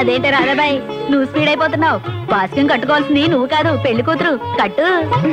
అదేంటి రాధాబాయ్ నువ్వు స్పీడ్ అయిపోతున్నావు బాస్కం కట్టుకోవాల్సింది నువ్వు కాదు పెళ్లి కూతురు కట్టు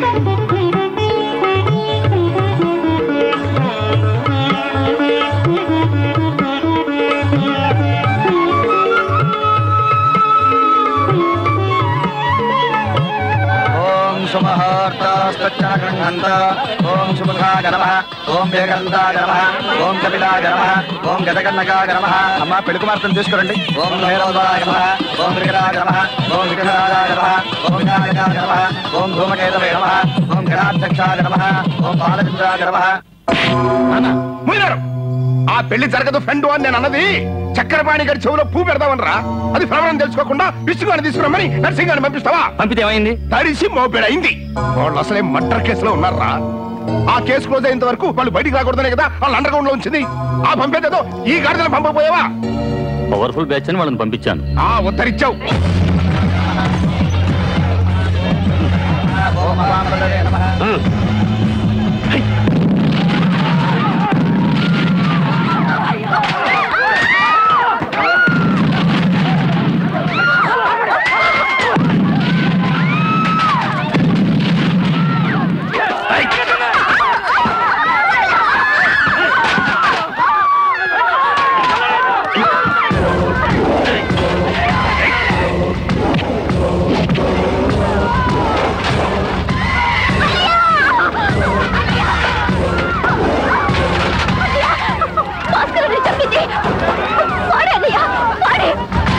ఓం సుమహోర్తాస్తచ్చనగృహంత ఓం సుముఖాయ నమః ఓం వేగంతాయ నమః ఓం కపిలాయ నమః ఓం గజకన్నకాయ నమః అమ్మ పెళ్లి కుమార్తెను తీసుకురండి ఓం భైరవాయ నమః ఓం విగ్రహాయ నమః ఓం విగ్రహాయ నమః ఓం వినాయకాయ నమః ఓం ధూమకేతవే నమః ఓం గణాధ్యక్షాయ నమః ఓం బాలచంద్రాయ నమః ముయ్యారు ఆ పెళ్లి జరగదు ఫ్రెండ్ అని నేను అన్నది చక్కెరపాణి గారి చెవులో పూ పెడదామనరా అది ప్రవరం తెలుసుకోకుండా విసుగాని తీసుకురమ్మని నర్సింగాన్ని పంపిస్తావా పంపితే ఏమైంది తడిసి మోపెడైంది వాళ్ళు అసలే మర్డర్ కేసులో ఉన్నారా ఆ కేసు క్లోజ్ అయ్యేంత వరకు వాళ్ళు బయటికి రాకూడదనే కదా వాళ్ళు అండర్ గ్రౌండ్ లో ఉంచింది ఆ పంపేదేదో ఈ గాడిదలు పంపపోయావా పవర్ఫుల్ బ్యాచ్ అని వాళ్ళని పంపించాను ఆ ఉత్తరిచ్చావు ఓం అవాంబలవే నమః భాస్కరుని చంపింది వాడే అన్నయ్య వాడే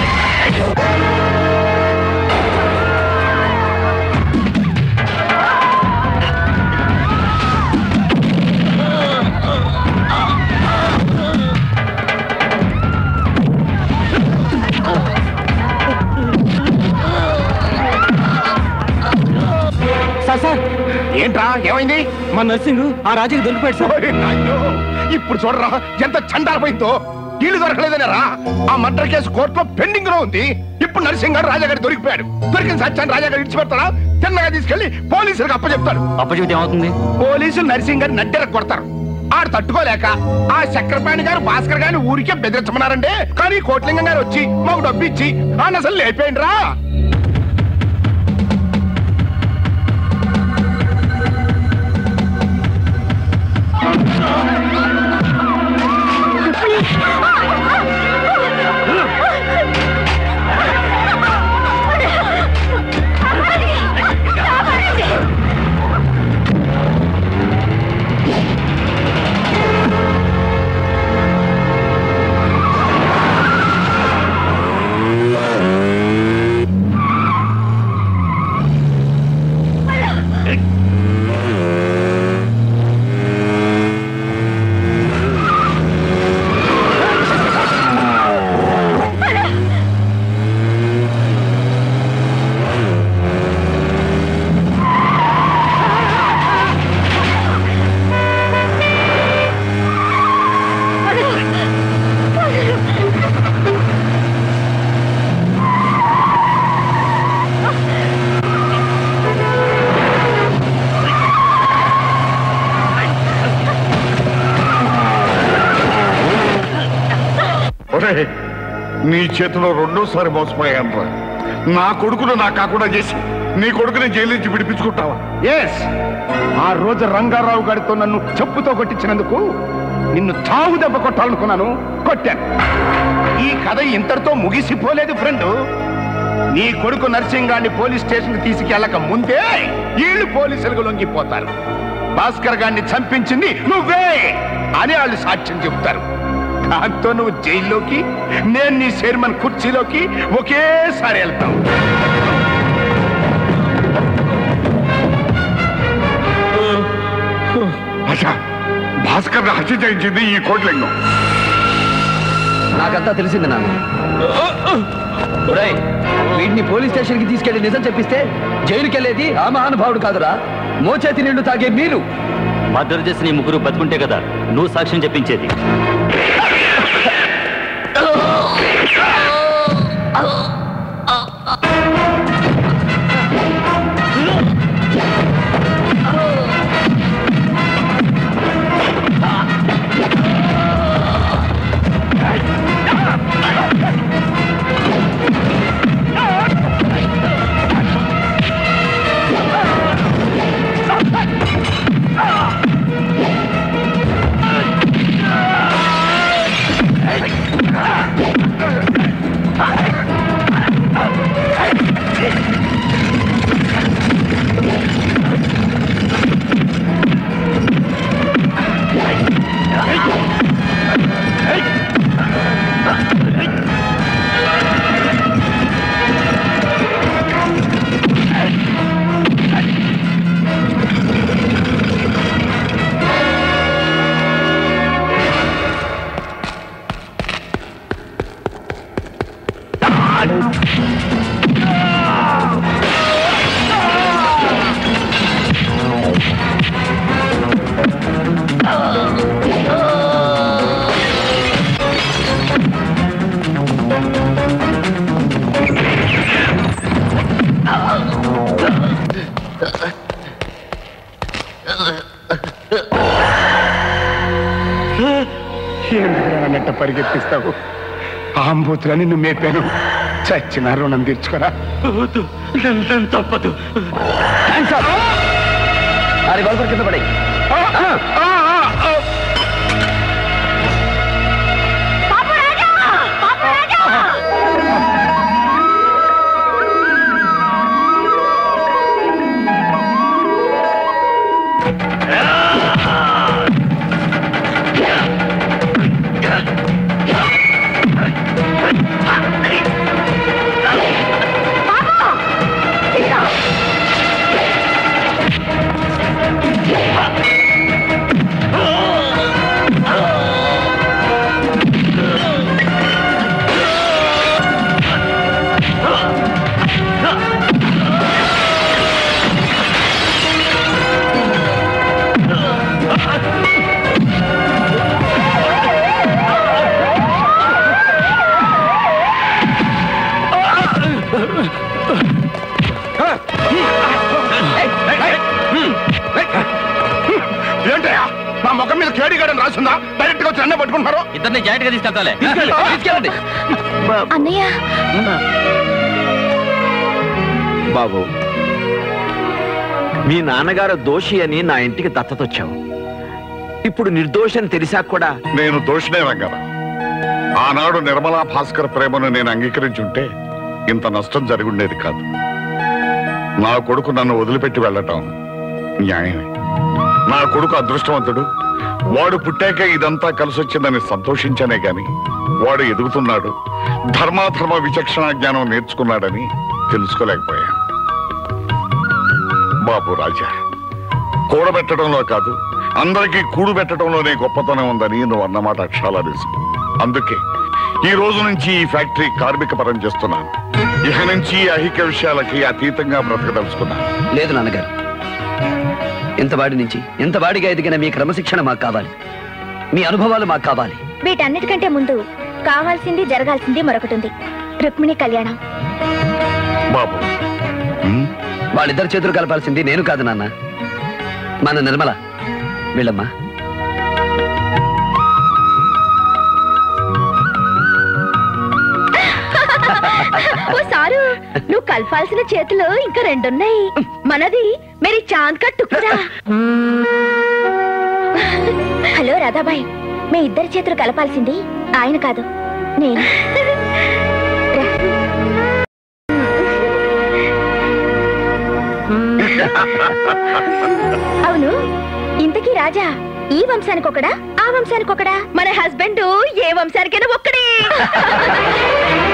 సార్ సార్ ఏంట్రా ఏమైంది మా నర్సింగ్ ఆ రాజుకి దొరికిపోయాడు సార్ ఓయ్ నాయనో, ఇప్పుడు చూడరా ఎంత చండాలపోయిందో ఇల్లు దొరకలేదనే రా ఆ మర్డర్ కేసు కోర్టులో పెండింగ్ లో ఉంది ఇప్పుడు నరసింగ్ గారు రాజాగారి దొరికిపోయాడు దొరికిన సత్యాన్ని రాజాగారు ఇచ్చిపెడతాడా తిన్నగా తీసుకెళ్లి పోలీసులకు అప్పచెప్తాడు అప్పచెబితే ఏమవుతుంది పోలీసులు నరసింగ్ గారిని నడ్డెర కొడతారు ఆడు తట్టుకోలేక ఆ చక్రపాణి గారు భాస్కర్ గారిని ఊరికే బెదిరించమన్నారంటే కానీ కోట్లింగం గారు వచ్చి మాకు డబ్బు ఇచ్చి ఆయన అసలు లేపేయండి రా ఒరేయ్, నీ చేతిలో రెండోసారి మోసపోయాను రా నా కొడుకును నా కాకుండా చేసి నీ కొడుకుని జైలు నుంచి విడిపించుకుంటావా ఎస్ ఆ రోజు రంగారావు గారితో నన్ను చెప్పుతో కొట్టించినందుకు నిన్ను చావు దెబ్బ కొట్టాలనుకున్నాను కొట్టాను ఈ కథ ఇంతటితో ముగిసిపోలేదు ఫ్రెండ్ నీ కొడుకు నర్సింగాన్ని పోలీస్ స్టేషన్ కి తీసుకెళ్ళక ముందే వీళ్ళు పోలీసులకు లొంగిపోతారు భాస్కర్ గారిని చంపించింది నువ్వే అని వాళ్ళు సాక్ష్యం చెబుతారు దాంతో నువ్వు జైల్లోకి నేను నీ చైర్మన్ కుర్చీలోకి ఒకేసారి వెళ్తావు అచ్చా భాస్కర్ హత్య చేయించింది ఈ కోట్లింగం నాకంతా తెలిసింది నాన్న ఒరేయ్, వీడిని పోలీస్ స్టేషన్ కి తీసుకెళ్లి నిజం చెప్పిస్తే జైలుకి వెళ్ళేది ఆ మహానుభావుడు కాదురా మోచేతి నీళ్లు తాగే మీరు మర్డర్ చేసిన ఈ ముగ్గురు బతుకుంటే కదా నువ్వు సాక్ష్యం చెప్పించేది ఆ ఎందుకు అన్నట్టు పరిగెత్తిస్తావు ఆంబూతుల నిన్ను మేపాను చచ్చిన రుణం తీర్చుకోరా వద్దు నన్ను నన్ను తప్పదు అది గొడవ కింద పడి ఏంటయ్యా మా ముఖం మీద కేడిగాడని రాసిందా డైరెక్ట్ గా వచ్చి అన్న పట్టుకుంటున్నారు ఇద్దరిని జాయింట్ గా తీసుకెళ్తాలే తీసుకెళ్ళండి అన్నయ్య బాబు మీ నాన్నగారు దోషి అని నా ఇంటికి దత్తతొచ్చావు ఇప్పుడు నిర్దోషని తెలిసాక కూడా నేను దోషినే రంగారా ఆనాడు నిర్మలా భాస్కర్ ప్రేమను నేను అంగీకరించుంటే ఇంత నష్టం జరుగుండేది కాదు నా కొడుకు నన్ను వదిలిపెట్టి వెళ్ళటం న్యాయమే నా కొడుకు అదృష్టవంతుడు వాడు పుట్టాక ఇదంతా కలిసొచ్చిందని సంతోషించానే గాని వాడు ఎదుగుతున్నాడు ధర్మాధర్మ విచక్షణ జ్ఞానం నేర్చుకున్నాడని తెలుసుకోలేకపోయాను బాబు రాజా కూడబెట్టడంలో కాదు అందరికీ కూడు పెట్టడంలోనే గొప్పతనం ఉందని నువ్వు అన్నమాట అక్షరాల నిజం అందుకే ఈ రోజు నుంచి ఈ ఫ్యాక్టరీ కార్మిక పరం చేస్తున్నాను ఇక నుంచి ఈ అహిక విషయాలకి అతీతంగా బ్రతకదలుచుకున్నాను లేదు నాన్నగారు ఇంత వాడి నుంచి ఇంత వాడిగా ఎదిగిన మీ క్రమశిక్షణ మాకు కావాలి మీ అనుభవాలు మాకు కావాలి వీటన్నిటికంటే ముందు కావాల్సింది జరగాల్సింది మరొకటి ఉంది రుక్మిణి కళ్యాణం బాబు ఉమ్, వాళ్ళిద్దరు చేతులు కలపాల్సింది నేను కాదు నాన్న మన నిర్మల వీళ్ళమ్మా ఓ సారు నువ్వు కలపాల్సిన చేతులు ఇంకా రెండున్నాయి మనది మేరీ చాంద్ కా టుక్కురా హలో రాధాబాయ్ మీ ఇద్దరి చేతులు కలపాల్సింది ఆయన కాదు నేను రా. అవును ఇంతకీ రాజా ఈ వంశానికి ఒకడా ఆ వంశానికి ఒకడా మన హస్బెండ్ ఏ వంశానికైనా ఒక్కడే